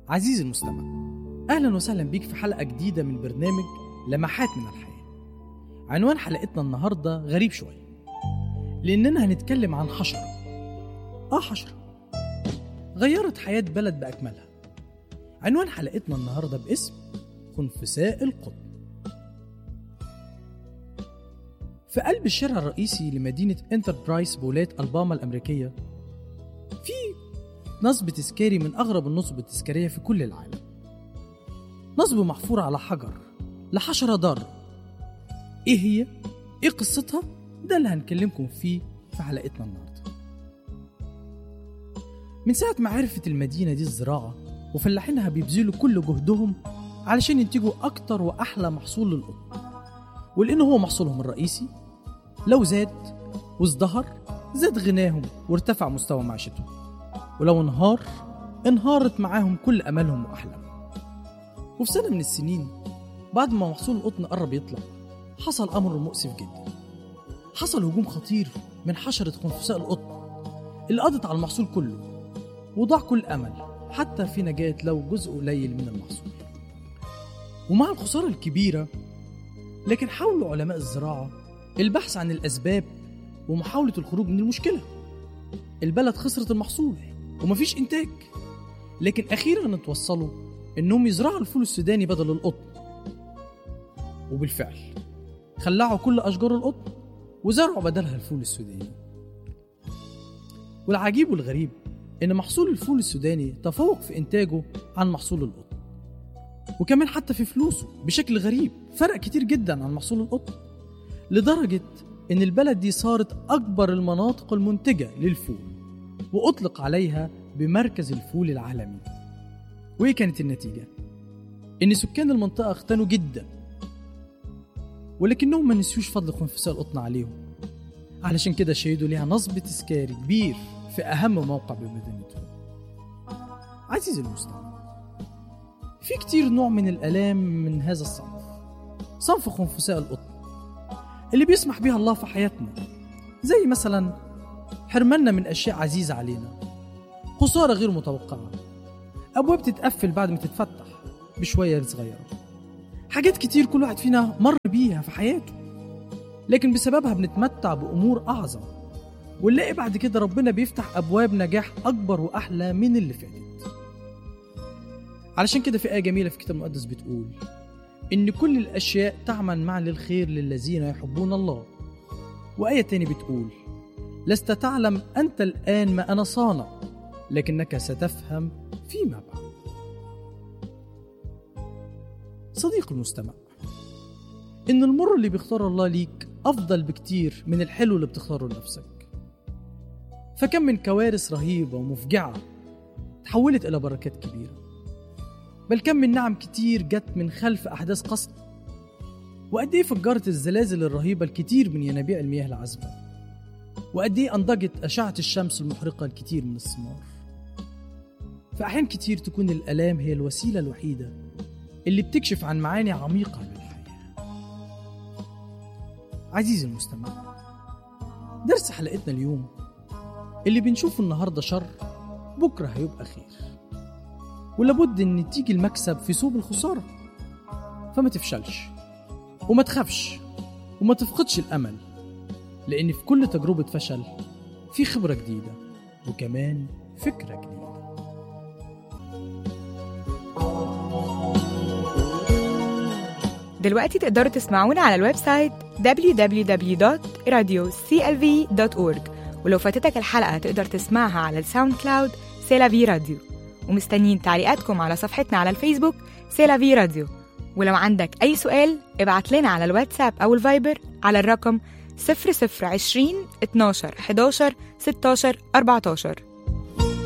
عزيزي المستمع أهلا وسهلا بيك في حلقة جديدة من برنامج لمحات من الحياة عنوان حلقتنا النهاردة غريب شوية لأننا هنتكلم عن حشرة آه حشرة غيرت حياة بلد بأكملها عنوان حلقتنا النهاردة باسم خنفساء القطن في قلب الشارع الرئيسي لمدينة انتربرايز بولات ألباما الأمريكية في نصب تذكاري من أغرب النصب التذكارية في كل العالم نصب محفور على حجر لحشرة ضارة إيه هي؟ إيه قصتها؟ ده اللي هنكلمكم فيه في حلقتنا النهاردة من ساعة ما عرفت المدينة دي الزراعة وفلاحينها بيبذلوا كل جهدهم علشان ينتجوا أكتر وأحلى محصول للقطن ولأن هو محصولهم الرئيسي لو زاد وازدهر زاد غناهم وارتفع مستوى معيشتهم ولو انهار انهارت معاهم كل أملهم وأحلامهم وفي سنة من السنين بعد ما محصول القطن قرب يطلع حصل أمر مؤسف جدا حصل هجوم خطير من حشرة خنفساء القطن اللي قضت على المحصول كله وضاع كل أمل حتى في نجاة لو جزء قليل من المحصول ومع الخسارة الكبيرة لكن حاولوا علماء الزراعة البحث عن الأسباب ومحاولة الخروج من المشكلة البلد خسرت المحصول ومفيش إنتاج لكن أخيرا اتوصلوا إنهم يزرعوا الفول السوداني بدل القطن وبالفعل خلعوا كل أشجار القطن وزرعوا بدلها الفول السوداني والعجيب والغريب إن محصول الفول السوداني تفوق في إنتاجه عن محصول القطن وكمان حتى في فلوسه بشكل غريب فرق كتير جدا عن محصول القطن لدرجة إن البلد دي صارت أكبر المناطق المنتجة للفول وأطلق عليها بمركز الفول العالمي وإيه كانت النتيجة؟ إن سكان المنطقة اغتنوا جدا ولكنهم ما نسيوش فضل خنفساء القطن عليهم علشان كده شهدوا ليها نصب تذكاري كبير في أهم موقع بمدينتهم عزيزي المستمع في كتير نوع من الآلام من هذا الصنف صنف خنفساء القطن اللي بيسمح بيها الله في حياتنا زي مثلا حرمنا من أشياء عزيزة علينا خسارة غير متوقعة أبواب تتقفل بعد ما تتفتح بشوية صغيرة حاجات كتير كل واحد فينا مر بيها في حياته لكن بسببها بنتمتع بأمور أعظم ونلاقي بعد كده ربنا بيفتح أبواب نجاح أكبر وأحلى من اللي فاتت علشان كده في آية جميلة في الكتاب المقدس بتقول إن كل الأشياء تعمل معا للخير للذين يحبون الله وآية تاني بتقول لست تعلم أنت الآن ما أنا صانع لكنك ستفهم فيما بعد صديق المستمع إن المر اللي بيختاره الله ليك أفضل بكتير من الحلو اللي بتختاره لنفسك فكم من كوارث رهيبة ومفجعة تحولت إلى بركات كبيرة بل كم من نعم كتير جت من خلف أحداث قصد وقد إيه فجرت الزلازل الرهيبة الكتير من ينابيع المياه العذبة وقد إيه أنضجت أشعة الشمس المحرقة الكتير من الثمار في أحيان كتير تكون الآلام هي الوسيلة الوحيدة اللي بتكشف عن معاني عميقة للحياة عزيزي المستمع درس حلقتنا اليوم اللي بنشوفه النهاردة شر بكرة هيبقى خير ولابد ان تيجي المكسب في صوب الخسارة فما تفشلش وما تخافش وما تفقدش الأمل لأن في كل تجربة فشل في خبرة جديدة وكمان فكرة جديدة دلوقتي تقدروا تسمعونا على الويب سايت www.radioclv.org ولو فاتتك الحلقة تقدر تسمعها على الساوند كلاود سيلافي راديو ومستنيين تعليقاتكم على صفحتنا على الفيسبوك سيلافي راديو ولو عندك أي سؤال ابعت لنا على الواتساب أو الفايبر على الرقم 0020 12 11 16 14